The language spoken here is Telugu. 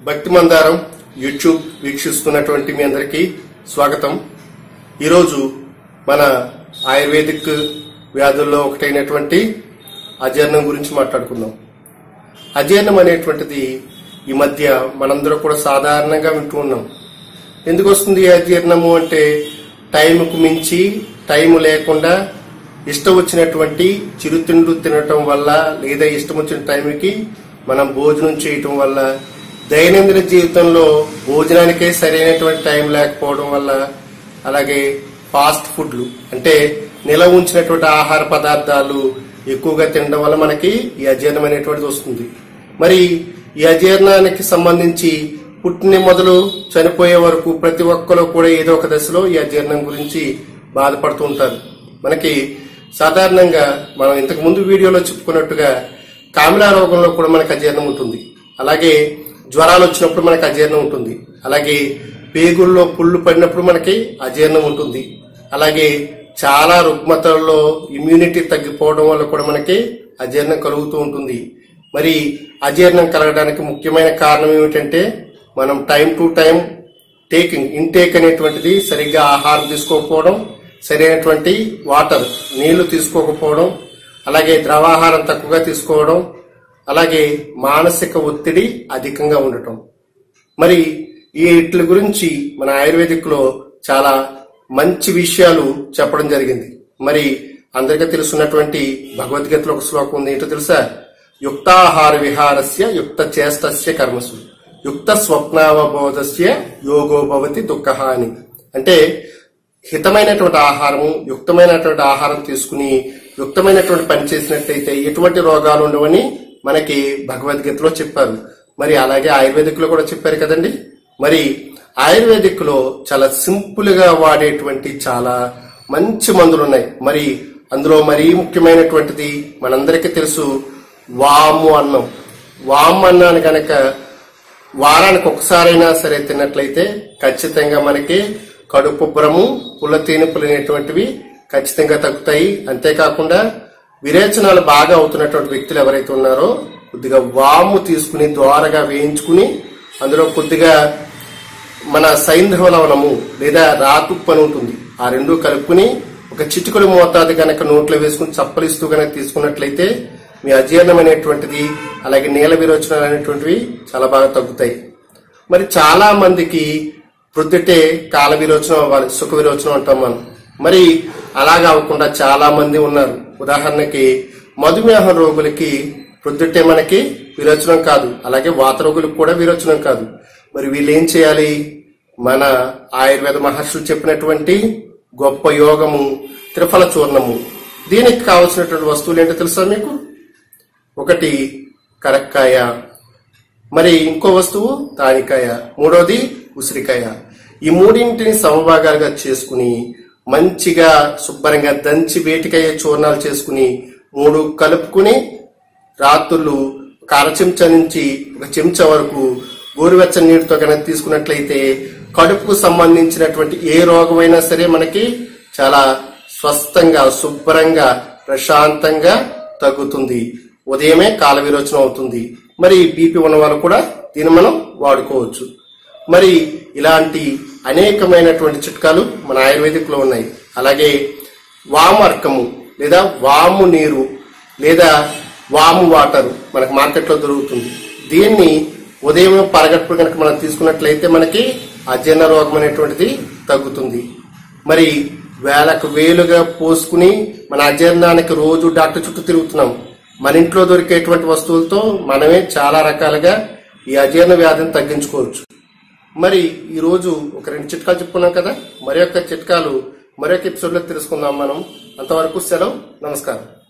భక్తి మందారం యూట్యూబ్ వీక్షిస్తున్నటువంటి మీ అందరికీ స్వాగతం ఈరోజు మన ఆయుర్వేదిక్ వ్యాధుల్లో ఒకటైనటువంటి అజీర్ణం గురించి మాట్లాడుకుందాం అజీర్ణం అనేటువంటిది ఈ మధ్య మనందరూ కూడా సాధారణంగా వింటూ ఉన్నాం ఎందుకు వస్తుంది ఈ అజీర్ణము అంటే టైంకు మించి టైం లేకుండా ఇష్టం వచ్చినటువంటి చిరుతిండ్లు తినటం వల్ల లేదా ఇష్టం వచ్చిన టైంకి మనం భోజనం చేయటం వల్ల దైనందిన జీవితంలో భోజనానికే సరైనటువంటి టైం లేకపోవడం వల్ల అలాగే ఫాస్ట్ ఫుడ్లు అంటే నిలవ ఉంచినటువంటి ఆహార పదార్థాలు ఎక్కువగా తినడం వల్ల మనకి ఈ అజీర్ణం అనేటువంటిది వస్తుంది మరి ఈ అజీర్ణానికి సంబంధించి పుట్టిన మొదలు చనిపోయే వరకు ప్రతి ఒక్కరు కూడా ఏదో ఒక దశలో ఈ అజీర్ణం గురించి బాధపడుతూ ఉంటారు మనకి సాధారణంగా మనం ఇంతకు ముందు వీడియోలో చెప్పుకున్నట్టుగా కామిలా రోగంలో కూడా మనకు అజీర్ణం ఉంటుంది అలాగే జ్వరాలు వచ్చినప్పుడు మనకి అజీర్ణం ఉంటుంది అలాగే పేగుల్లో పుళ్ళు పడినప్పుడు మనకి అజీర్ణం ఉంటుంది అలాగే చాలా రుగ్మతల్లో ఇమ్యూనిటీ తగ్గిపోవడం వల్ల కూడా మనకి అజీర్ణం కలుగుతూ ఉంటుంది మరి అజీర్ణం కలగడానికి ముఖ్యమైన కారణం ఏమిటంటే మనం time to time taking intake అనేటువంటిది సరిగ్గా ఆహారం తీసుకోకపోవడం సరైనటువంటి వాటర్ నీళ్లు తీసుకోకపోవడం అలాగే ద్రవాహారం తక్కువగా తీసుకోవడం అలాగే మానసిక ఒత్తిడి అధికంగా ఉండటం మరి ఈ వీటి గురించి మన ఆయుర్వేదిక్ లో చాలా మంచి విషయాలు చెప్పడం జరిగింది మరి అందరికీ తెలుసున్నటువంటి భగవద్గీతలో ఒక శ్లోకం ఉంది ఏంటో తెలుసా యుక్తాహార విహారస్య యుక్త చేస్తస్య కర్మసు యుక్త స్వప్నావబోధస్య యోగో భవతి దుఃఖ అని అంటే హితమైనటువంటి ఆహారము యుక్తమైనటువంటి ఆహారం తీసుకుని యుక్తమైనటువంటి పని చేసినట్లయితే ఎటువంటి రోగాలు ఉండవని మనకి భగవద్గీతలో చెప్పారు మరి అలాగే ఆయుర్వేదిక్ లో కూడా చెప్పారు కదండి మరి ఆయుర్వేదిక్ లో చాలా సింపుల్ గా వాడేటువంటి చాలా మంచి మందులు ఉన్నాయి మరి అందులో మరీ ముఖ్యమైనటువంటిది మనందరికీ తెలుసు వాము అన్నం వాము అన్నాన్ని కనుక వారానికి ఒకసారైనా సరే తిన్నట్లయితే ఖచ్చితంగా మనకి కడుపుబ్బరము పుల్లతేనుపులు అనేటువంటివి ఖచ్చితంగా తగ్గుతాయి అంతేకాకుండా విరేచనాలు బాగా అవుతున్నటువంటి వ్యక్తులు ఎవరైతే ఉన్నారో కొద్దిగా వాము తీసుకుని ద్వారగా వేయించుకుని అందులో కొద్దిగా మన సైంధవ లవణము లేదా రాతుప్పు అని ఉంటుంది ఆ రెండు కలుపుకుని ఒక చిటికడు మోతాదు గనక నోట్లో వేసుకుని చప్పలిస్తూ గనక తీసుకున్నట్లయితే మీ అజీర్ణం అనేటువంటిది అలాగే నీల విరోచనాలు అనేటువంటివి చాలా బాగా తగ్గుతాయి మరి చాలా మందికి ప్రొద్దుటే కాల విరోచనం అవ్వాలి సుఖ విరోచనం అంటాం మనం మరి అలాగా అవ్వకుండా చాలా మంది ఉన్నారు ఉదాహరణకి మధుమేహ రోగులకి ప్రొద్దుటే మనకి విరోచనం కాదు అలాగే వాత రోగులకు కూడా విరోచనం కాదు మరి వీళ్ళు ఏం చేయాలి మన ఆయుర్వేద మహర్షులు చెప్పినటువంటి గొప్ప యోగము త్రిఫల చూర్ణము దీనికి కావలసినటువంటి వస్తువులు ఏంటో తెలుసా మీకు ఒకటి కరక్కాయ మరి ఇంకో వస్తువు తానికాయ మూడోది ఉసిరికాయ ఈ మూడింటిని సమభాగాలుగా చేసుకుని మంచిగా శుభ్రంగా దంచి వేటికాయ చూర్ణాలు చేసుకుని మూడు కలుపుకుని రాత్రులు ఒక అర చెంచా నుంచి ఒక చెంచా వరకు గోరువెచ్చని నీటితో కనుక తీసుకున్నట్లయితే కడుపుకు సంబంధించినటువంటి ఏ రోగమైనా సరే మనకి చాలా స్వస్థంగా శుభ్రంగా ప్రశాంతంగా తగ్గుతుంది ఉదయమే కాల విరోచనం అవుతుంది మరి బీపీ ఉన్న వాళ్ళు కూడా దీన్ని మనం వాడుకోవచ్చు మరి ఇలాంటి అనేకమైనటువంటి చిట్కాలు మన ఆయుర్వేదిక్ లో ఉన్నాయి అలాగే వాము అర్కము లేదా వాము నీరు లేదా వాము వాటర్ మనకు మార్కెట్లో దొరుకుతుంది దీన్ని ఉదయం పరగడుపు కనుక మనం తీసుకున్నట్లయితే మనకి అజీర్ణ రోగం అనేటువంటిది తగ్గుతుంది మరి వేలకు వేలుగా పోసుకుని మన అజీర్ణానికి రోజు డాక్టర్ చుట్టూ తిరుగుతున్నాం మన ఇంట్లో దొరికేటువంటి వస్తువులతో మనమే చాలా రకాలుగా ఈ అజీర్ణ వ్యాధిని తగ్గించుకోవచ్చు మరి ఈ రోజు ఒక రెండు చిట్కాలు చెప్పుకున్నాం కదా మరి యొక్క చిట్కాలు మరొక ఎపిసోడ్ లో తెలుసుకుందాం మనం అంతవరకు సెలవు నమస్కారం